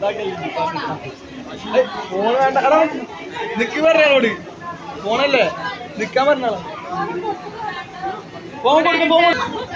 phone വേണ്ട എടാ നിക്ക് പറഞ്ഞോട് ഫോണല്ലേ നിക്കാൻ പറഞ്ഞാളാ ഫോൺ കൊടുക്കും ഫോൺ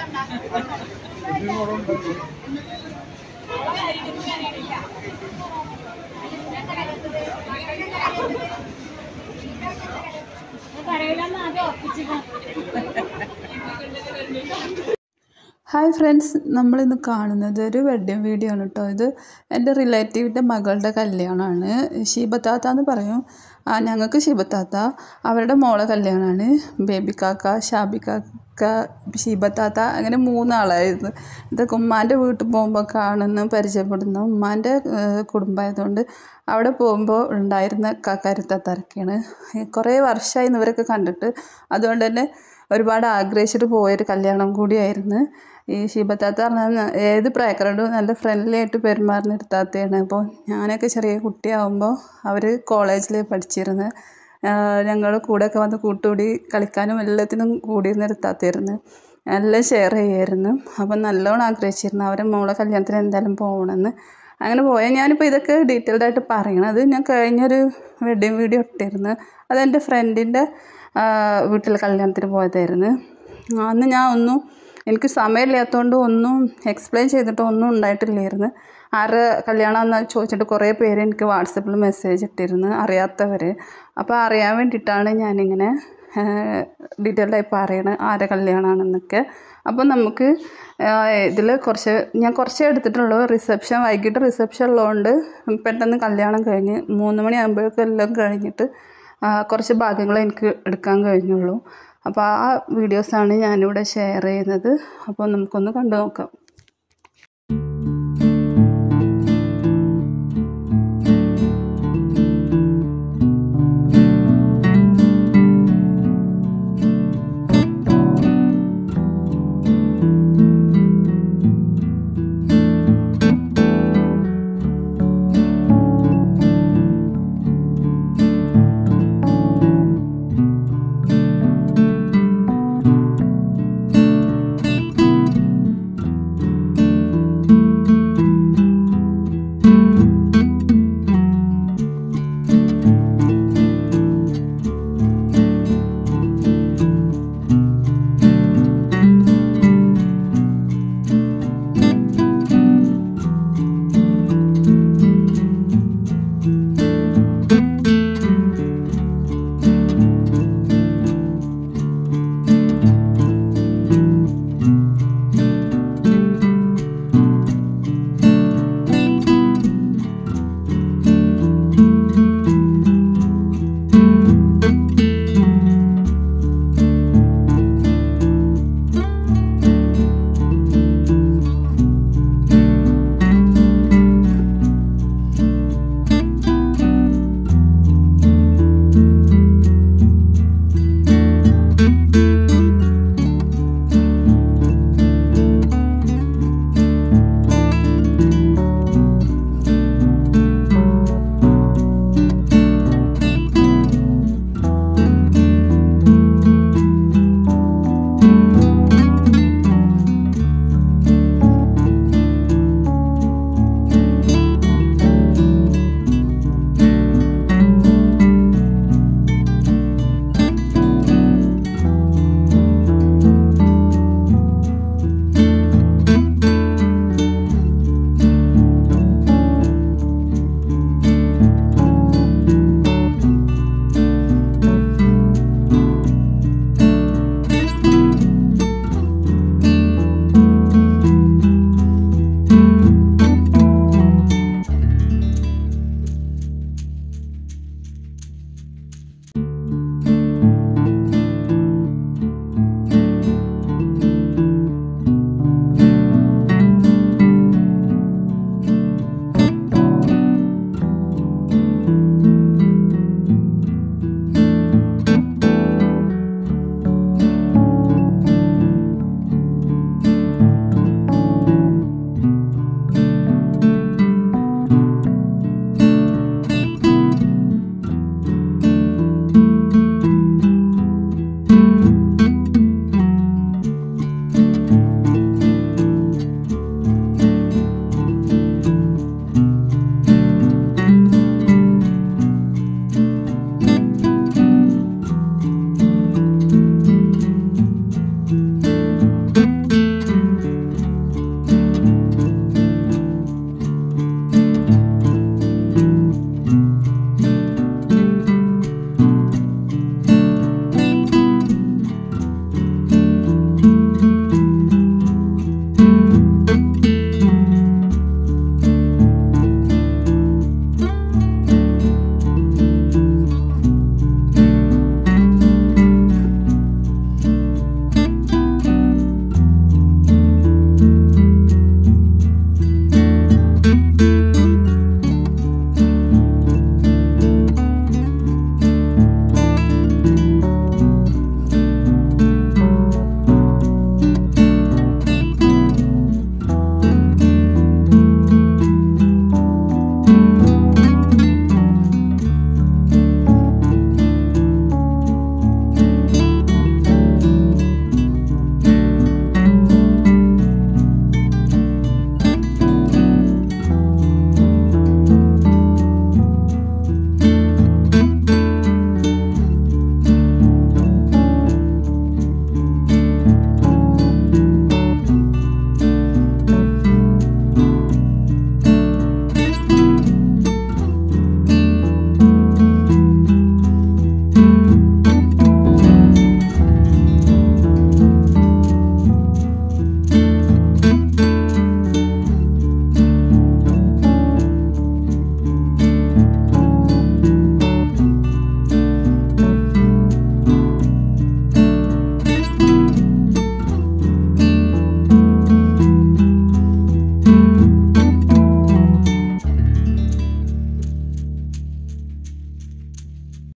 ഹായ് ഫ്രണ്ട്സ് നമ്മളിന്ന് കാണുന്നത് ഒരു വെഡ്ഡിങ് വീഡിയോ ആണ് കേട്ടോ ഇത് എൻ്റെ റിലേറ്റീവിൻ്റെ മകളുടെ കല്യാണമാണ് ഷീബത്താത്ത എന്ന് പറയും ആ ഞങ്ങൾക്ക് ഷീബത്താത്ത അവരുടെ മോളെ കല്യാണമാണ് ബേബി കാക്ക ഷാബി കാക്ക ഷീബത്താത്ത അങ്ങനെ മൂന്നാളായിരുന്നു ഇതൊക്കെ ഉമ്മാൻ്റെ വീട്ടിൽ പോകുമ്പോൾ കാണുന്നു പരിചയപ്പെടുന്നു ഉമ്മാൻ്റെ കുടുംബമായതുകൊണ്ട് അവിടെ പോകുമ്പോൾ ഉണ്ടായിരുന്ന കാക്കാരുത്താത്താരൊക്കെയാണ് കുറേ വർഷമായി ഇവരൊക്കെ കണ്ടിട്ട് അതുകൊണ്ട് തന്നെ ഒരുപാട് ആഗ്രഹിച്ചിട്ട് പോയൊരു കല്യാണം കൂടിയായിരുന്നു ഈ ഷീബത്താത്ത പറഞ്ഞാൽ ഏത് പ്രായക്കാരോടും നല്ല ഫ്രണ്ട്ലി ആയിട്ട് പെരുമാറുന്ന ഒരു താത്തയാണ് അപ്പോൾ ഞാനൊക്കെ ചെറിയ കുട്ടിയാവുമ്പോൾ അവർ കോളേജിൽ പഠിച്ചിരുന്നു ഞങ്ങൾ കൂടെയൊക്കെ വന്ന് കൂട്ടുകൂടി കളിക്കാനും എല്ലാത്തിനും കൂടിയിരുന്ന ഒരു താത്തയായിരുന്നു എല്ലാം ഷെയർ ചെയ്യായിരുന്നു അപ്പം നല്ലോണം ആഗ്രഹിച്ചിരുന്നു അവരെ മോളെ കല്യാണത്തിന് എന്തായാലും പോകണമെന്ന് അങ്ങനെ പോയാൽ ഞാനിപ്പോൾ ഇതൊക്കെ ഡീറ്റെയിൽഡ് ആയിട്ട് പറയണത് ഞാൻ കഴിഞ്ഞൊരു വെഡ്ഡിങ് വീഡിയോ ഇട്ടിരുന്നു അതെൻ്റെ ഫ്രണ്ടിൻ്റെ വീട്ടിലെ കല്യാണത്തിന് പോയതായിരുന്നു അന്ന് ഞാൻ ഒന്നും എനിക്ക് സമയമില്ലാത്തതുകൊണ്ട് ഒന്നും എക്സ്പ്ലെയിൻ ചെയ്തിട്ട് ഒന്നും ഉണ്ടായിട്ടില്ലായിരുന്നു ആരുടെ കല്യാണമെന്ന് ചോദിച്ചിട്ട് കുറേ പേര് എനിക്ക് വാട്സപ്പിൽ മെസ്സേജ് ഇട്ടിരുന്നു അറിയാത്തവർ അപ്പോൾ അറിയാൻ വേണ്ടിയിട്ടാണ് ഞാനിങ്ങനെ ഡീറ്റെയിൽഡായി പറയണത് ആരുടെ കല്യാണമാണെന്നൊക്കെ അപ്പോൾ നമുക്ക് ഇതിൽ കുറച്ച് ഞാൻ കുറച്ചേ എടുത്തിട്ടുള്ളൂ റിസപ്ഷൻ വൈകിട്ട് റിസപ്ഷൻ ഉള്ളതുകൊണ്ട് പെട്ടെന്ന് കല്യാണം കഴിഞ്ഞ് മൂന്ന് മണിയാകുമ്പോഴേക്കും എല്ലാം കഴിഞ്ഞിട്ട് കുറച്ച് ഭാഗങ്ങൾ എനിക്ക് എടുക്കാൻ കഴിഞ്ഞുള്ളൂ അപ്പോൾ ആ വീഡിയോസാണ് ഞാനിവിടെ ഷെയർ ചെയ്യുന്നത് അപ്പോൾ നമുക്കൊന്ന് കണ്ടു നോക്കാം